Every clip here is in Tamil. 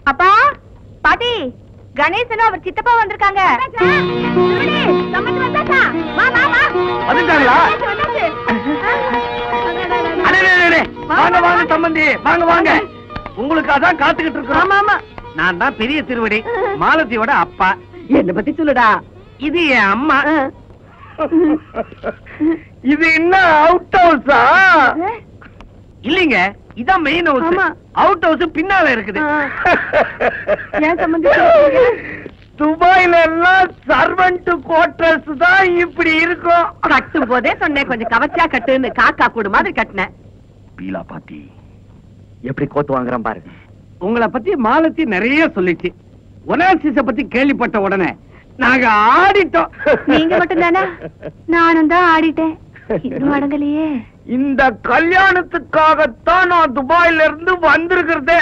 அப்பா பாட்டி கணேசனும் அவர் சித்தப்பா வந்திருக்காங்க வந்துட்டாங்களா? அடே, அடே, அடே, அடே. வாங்க வாங்க சம்பந்தி வாங்க வாங்க உங்களுக்கு அதான் காத்துக்கிட்டு இருக்கோம் ஆமா ஆமா நான் தான் பெரிய திருவடி மாலதியோட அப்பா என்ன பத்தி சொல்லுடா இது என் அம்மா இது என்ன அவுட் ஹவுஸா இல்லீங்க இதான் மெயின் ஹவுஸ் ஆமா. அவுட் ஹவுஸ் பின்னால இருக்குது ஏன் சம்பந்தி சொல்றீங்க? துபாயில எல்லாம் சர்வெண்ட் குவார்டர்ஸ் தான் இப்படி இருக்கும் கட்டும் போதே சொன்னேன் கொஞ்சம் கவச்சா கட்டுன்னு காக்கா கூடு மாதிரி கட்டினேன் பீலா பாத்தி எப்படி கோத்து வாங்குறான் பாருங்க உங்களை பத்தி மாலத்தி நிறைய சொல்லிச்சு ஒனாசிஸ பத்தி கேள்விப்பட்ட உடனே நாங்க ஆடிட்டோம் நீங்க மட்டும் தானே நானும் தான் ஆடிட்டேன் இன்னும் அடங்கலையே இந்த கல்யாணத்துக்காகத்தான் நான் துபாயில இருந்து வந்திருக்கிறதே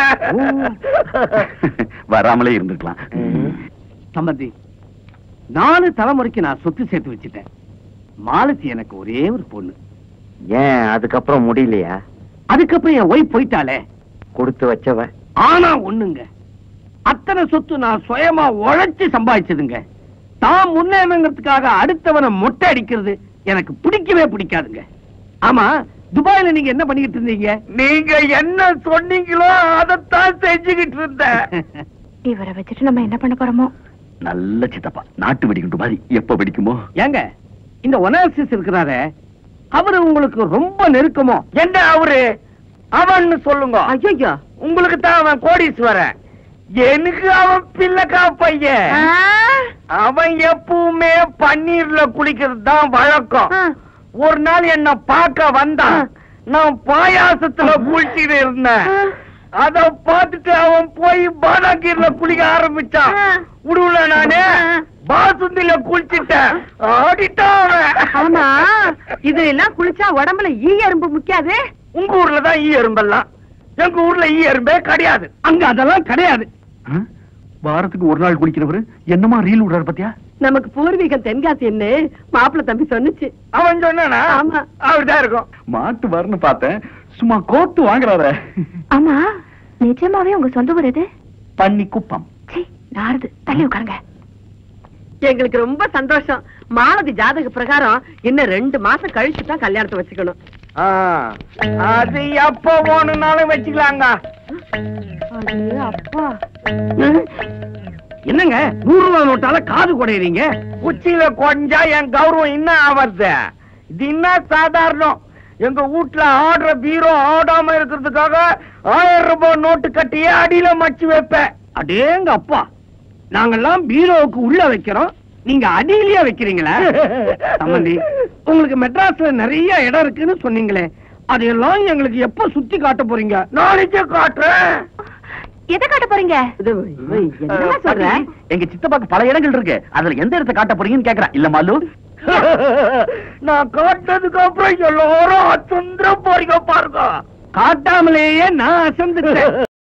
வராமலே இருந்துக்கலாம் சம்பந்தி நாலு தலைமுறைக்கு நான் சொத்து சேர்த்து வச்சுட்டேன் மாலத்தி எனக்கு ஒரே ஒரு பொண்ணு ஏன் அதுக்கப்புறம் முடியலையா அதுக்கப்புறம் என் ஒய்ஃப் போயிட்டாளே கொடுத்து வச்சவ ஆனா ஒண்ணுங்க அத்தனை சொத்து நான் சுயமா உழைச்சு சம்பாதிச்சதுங்க தான் முன்னேறங்கிறதுக்காக அடுத்தவனை மொட்டை அடிக்கிறது எனக்கு பிடிக்கவே பிடிக்காதுங்க ஆமா துபாயில நீங்க என்ன பண்ணிக்கிட்டு இருந்தீங்க நீங்க என்ன சொன்னீங்களோ அதைத்தான் செஞ்சுக்கிட்டு இருந்தேன் இவரை வச்சுட்டு நம்ம என்ன பண்ண போறோமோ நல்ல சித்தப்பா நாட்டு வெடிக்குண்டு மாதிரி எப்ப வெடிக்குமோ ஏங்க இந்த ஒனாசிஸ் இருக்கிறாரே அவரு உங்களுக்கு ரொம்ப நெருக்கமோ என்ன அவரு அவன்னு சொல்லுங்க ஐயோ உங்களுக்கு தான் அவன் கோடீஸ்வரன் எனக்கு அவன் பிள்ளைக்கா பையன் அவன் எப்பவுமே பன்னீர்ல குளிக்கிறது தான் வழக்கம் ஒரு நாள் என்ன பார்க்க வந்தான் நான் பாயாசத்துல குளிச்சுட்டு இருந்தேன் அத பார்த்துட்டு அவன் போய் பாலாகீர்ல குளிக்க ஆரம்பிச்சான் உடுவுல நானு பாசுந்தில குளிச்சிட்டேன் ஆடிட்டான் அவன். ஆமா இது எல்லாம் குளிச்சா உடம்புல ஈ எறும்பு முக்கியாது உங்க ஊர்ல தான் ஈ எறும்பெல்லாம் எங்க ஊர்ல ஈ எறும்பே கிடையாது அங்க அதெல்லாம் கிடையாது வாரத்துக்கு ஒரு நாள் குடிக்கிறவரு என்னமா ரீல் விடுறாரு பாத்தியா நமக்கு பூர்வீகம் தென்காசி என்ன மாப்பிள்ள தம்பி சொன்னுச்சு அவன் சொன்னானா ஆமா. அப்படிதான் இருக்கும் மாட்டு வரன்னு பார்த்தேன் சும்மா கோத்து வாங்குறாரு ஆமா நிஜமாவே உங்க சொந்த ஊர் எது பன்னி குப்பம் சீ, நாருது தள்ளி உட்காருங்க எங்களுக்கு ரொம்ப சந்தோஷம் மாலதி ஜாதக பிரகாரம் இன்னும் ரெண்டு மாசம் கழிச்சு தான் கல்யாணத்தை வச்சுக்கணும் அது எப்ப போகணும்னாலும் வச்சுக்கலாங்க அப்பா என்னங்க நூறு ரூபாய் நோட்டால காது குடையறீங்க உச்சியில கொஞ்சா என் கௌரவம் இன்னும் ஆவறது இது என்ன சாதாரணம் எங்க வீட்டுல ஆடுற பீரோ ஆடாம இருக்கிறதுக்காக ஆயிரம் ரூபாய் நோட்டு கட்டியே அடியில மச்சு வைப்பேன் அடேங்க அப்பா நாங்கெல்லாம் பீரோவுக்கு உள்ள வைக்கிறோம் நீங்க அடியிலேயே வைக்கிறீங்களா சம்பந்தி உங்களுக்கு மெட்ராஸ்ல நிறைய இடம் இருக்குன்னு சொன்னீங்களே அதையெல்லாம் எங்களுக்கு எப்ப சுத்தி காட்ட போறீங்க நாளைக்கே காட்டுறேன் எதை காட்ட போறீங்க என்னமா சொல்ற பாட்டி, எங்க சித்தப்பாக்கு பல இடங்கள் இருக்கு அதுல எந்த இடத்தை காட்ட போறீங்கன்னு கேக்குறேன் இல்ல மாலு நான் காட்டினதுக்கு அப்புறம் எல்லாரும் அசுந்தர போறீங்க பாருங்க காட்டாமலேயே நான் அசந்துட்டேன்